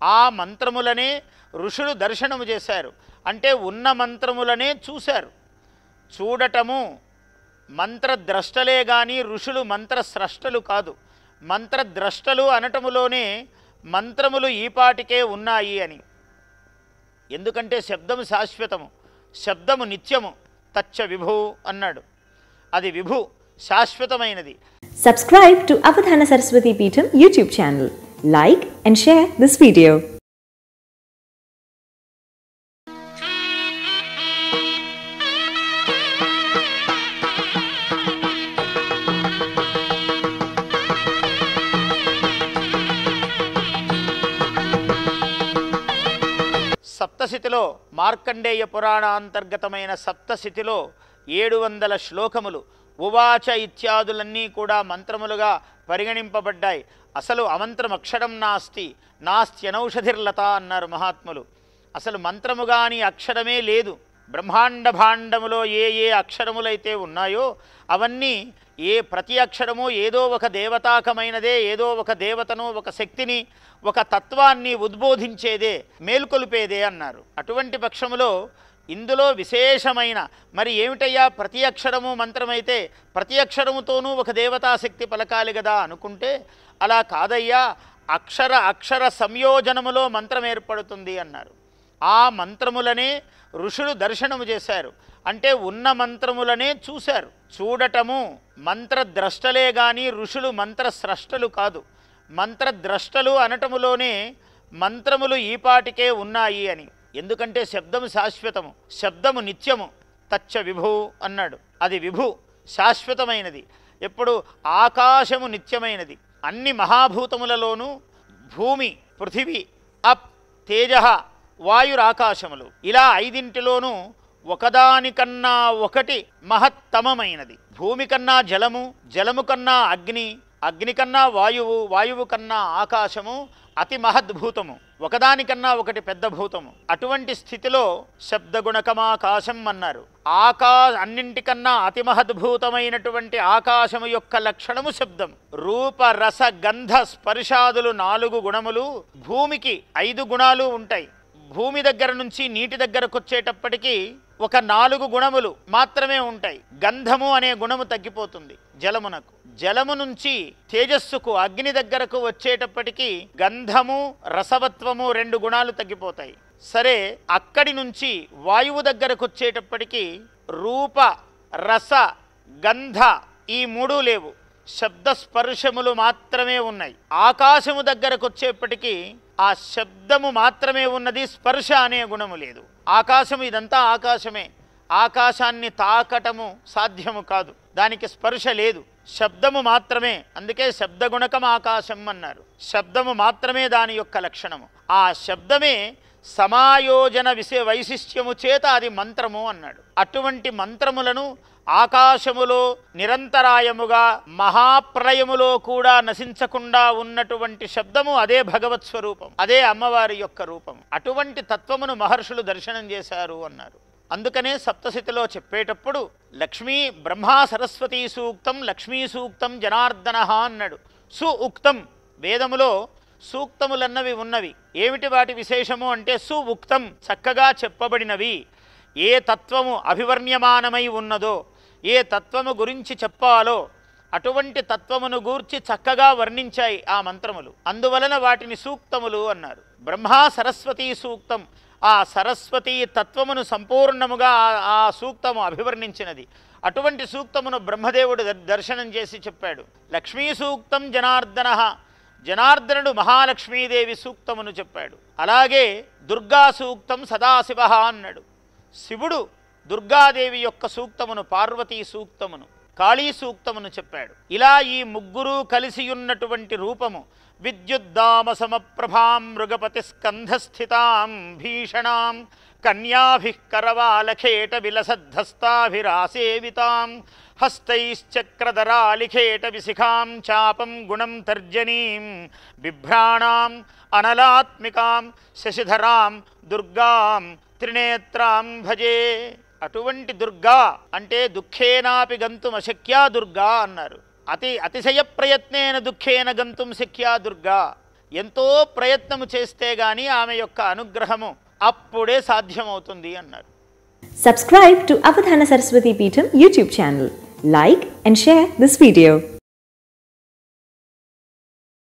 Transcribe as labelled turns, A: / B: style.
A: ఆ మంత్రములనే ఋషులు దర్శనము చేశారు అంటే ఉన్న మంత్రములనే చూశారు చూడటము మంత్రద్రష్టలే కానీ ఋషులు మంత్రస్రష్టలు కాదు మంత్రద్రష్టలు అనటములోనే మంత్రములు ఈపాటికే ఉన్నాయి అని ఎందుకంటే శబ్దము శాశ్వతము శబ్దము నిత్యము తచ్చ విభు అన్నాడు అది విభు శాశ్వతమైనది
B: Subscribe to Avadhana Saraswati Peetham YouTube channel. Like and share this video.
A: సప్తశతిలో Markandeya పురాణాంతర్గతమైన సప్తశతిలో ఏడు వందల శ్లోకములు ఉవాచ ఇత్యాదులన్నీ కూడా మంత్రములుగా పరిగణింపబడ్డాయి అసలు అమంత్రం అక్షరం నాస్తి నాస్త్యనౌషధిర్లత అన్నారు మహాత్ములు అసలు మంత్రము గాని అక్షరమే లేదు బ్రహ్మాండ భాండములో ఏ ఏ అక్షరములైతే ఉన్నాయో అవన్నీ ఏ ప్రతి అక్షరము ఏదో ఒక దేవతాకమైనదే ఏదో ఒక దేవతను ఒక శక్తిని ఒక తత్వాన్ని ఉద్బోధించేదే మేల్కొలిపేదే అన్నారు అటువంటి పక్షములో ఇందులో విశేషమైన మరి ఏమిటయ్యా ప్రతి అక్షరము మంత్రమైతే ప్రతి అక్షరముతోనూ ఒక దేవతాశక్తి పలకాలి కదా అనుకుంటే అలా కాదయ్యా అక్షర అక్షర సంయోజనములో మంత్రం ఏర్పడుతుంది అన్నారు ఆ మంత్రములనే ఋషులు దర్శనము చేశారు అంటే ఉన్న మంత్రములనే చూశారు చూడటము మంత్రద్రష్టలే కానీ ఋషులు మంత్రస్రష్టలు కాదు మంత్రద్రష్టలు అనటములోనే మంత్రములు ఈపాటికే ఉన్నాయి అని ఎందుకంటే శబ్దము శాశ్వతము శబ్దము నిత్యము తచ్చ విభు అన్నాడు అది విభు శాశ్వతమైనది ఎప్పుడు ఆకాశము నిత్యమైనది అన్ని మహాభూతములలోనూ భూమి పృథివీ అప్ తేజ వాయురాకాశములు ఇలా ఐదింటిలోనూ ఒకదానికన్నా ఒకటి మహత్తమమైనది భూమి కన్నా జలము జలము కన్నా అగ్ని అగ్ని కన్నా వాయువు వాయువు కన్నా ఆకాశము అతి మహద్భూతము ఒకదానికన్నా ఒకటి పెద్ద భూతము అటువంటి స్థితిలో శబ్దగుణకమాకాశం అన్నారు ఆకా అన్నింటికన్నా అతి మహద్భూతమైనటువంటి ఆకాశము యొక్క లక్షణము శబ్దం రూప రస గంధ స్పర్శాదులు నాలుగు గుణములు భూమికి ఐదు గుణాలు ఉంటాయి భూమి దగ్గర నుంచి నీటి దగ్గరకు వచ్చేటప్పటికి ఒక నాలుగు గుణములు మాత్రమే ఉంటాయి గంధము అనే గుణము తగ్గిపోతుంది జలమునకు జలము నుంచి తేజస్సుకు అగ్ని దగ్గరకు వచ్చేటప్పటికి గంధము రసవత్వము రెండు గుణాలు తగ్గిపోతాయి సరే అక్కడి నుంచి వాయువు దగ్గరకు వచ్చేటప్పటికి రూప రస గంధ ఈ మూడు లేవు శబ్ద స్పర్శములు మాత్రమే ఉన్నాయి ఆకాశము దగ్గరకు వచ్చేప్పటికీ ఆ శబ్దము మాత్రమే ఉన్నది స్పర్శ అనే గుణము లేదు ఆకాశము ఇదంతా ఆకాశమే ఆకాశాన్ని తాకటము సాధ్యము కాదు దానికి స్పర్శ లేదు శబ్దము మాత్రమే అందుకే శబ్దగుణకం ఆకాశం అన్నారు శబ్దము మాత్రమే దాని యొక్క లక్షణము ఆ శబ్దమే సమాయోజన విషయ వైశిష్ట్యము చేత అది మంత్రము అన్నాడు అటువంటి మంత్రములను ఆకాశములో నిరంతరాయముగా మహాప్రయములో కూడా నశించకుండా ఉన్నటువంటి శబ్దము అదే భగవత్ స్వరూపం అదే అమ్మవారి యొక్క రూపం అటువంటి తత్వమును మహర్షులు దర్శనం చేశారు అన్నారు అందుకనే సప్తశతిలో చెప్పేటప్పుడు లక్ష్మీ బ్రహ్మా సరస్వతీ సూక్తం లక్ష్మీ సూక్తం జనార్దన అన్నాడు సు ఉక్తం వేదములో సూక్తములన్నవి ఉన్నవి ఏమిటి వాటి విశేషము అంటే సు ఉక్తం చక్కగా చెప్పబడినవి ఏ తత్వము అభివర్ణ్యమానమై ఉన్నదో ఏ తత్వము గురించి చెప్పాలో అటువంటి తత్వమును గూర్చి చక్కగా వర్ణించాయి ఆ మంత్రములు అందువలన వాటిని సూక్తములు అన్నారు బ్రహ్మా సరస్వతీ సూక్తం ఆ సరస్వతీ తత్వమును సంపూర్ణముగా ఆ- ఆ సూక్తము అభివర్ణించినది అటువంటి సూక్తమును బ్రహ్మదేవుడు దర్- దర్శనం చేసి చెప్పాడు లక్ష్మీ సూక్తం జనార్దన జనార్దనుడు మహాలక్ష్మీదేవి సూక్తమును చెప్పాడు అలాగే దుర్గా సూక్తం సదాశివ అన్నాడు శివుడు దుర్గాదేవి యొక్క సూక్తమును పార్వతీ సూక్తమును కాళీ సూక్తమును చెప్పాడు ఇలా ఈ ముగ్గురు కలిసి ఉన్నటువంటి రూపము విద్యుద్దామ సమప్రభాం మృగపతి స్కంధస్థితాం భీషణాం కన్యాభిః కరవాలఖేట విలసద్ధస్తాభిరాసేవితాం హస్తైశ్చక్రధరాలిఖేట విశిఖాం చాపం గుణం తర్జనీం బిభ్రాణాం అనలాత్మికాం శశిధరాం దుర్గాం త్రినేత్రాం భజే అటువంటి దుర్గా అంటే దుఃఖేనాపి గంతుం అశక్యా దుర్గా అన్నారు అతి అతిశయ ప్రయత్నేన దుఃఖేన గంతుం శక్యా దుర్గా ఎంతో ప్రయత్నము చేస్తే గాని ఆమె యొక్క అనుగ్రహము అప్పుడే సాధ్యమవుతుంది అన్నారు
B: Subscribe to Avadhana Saraswati Peetham YouTube channel. Like and share this video.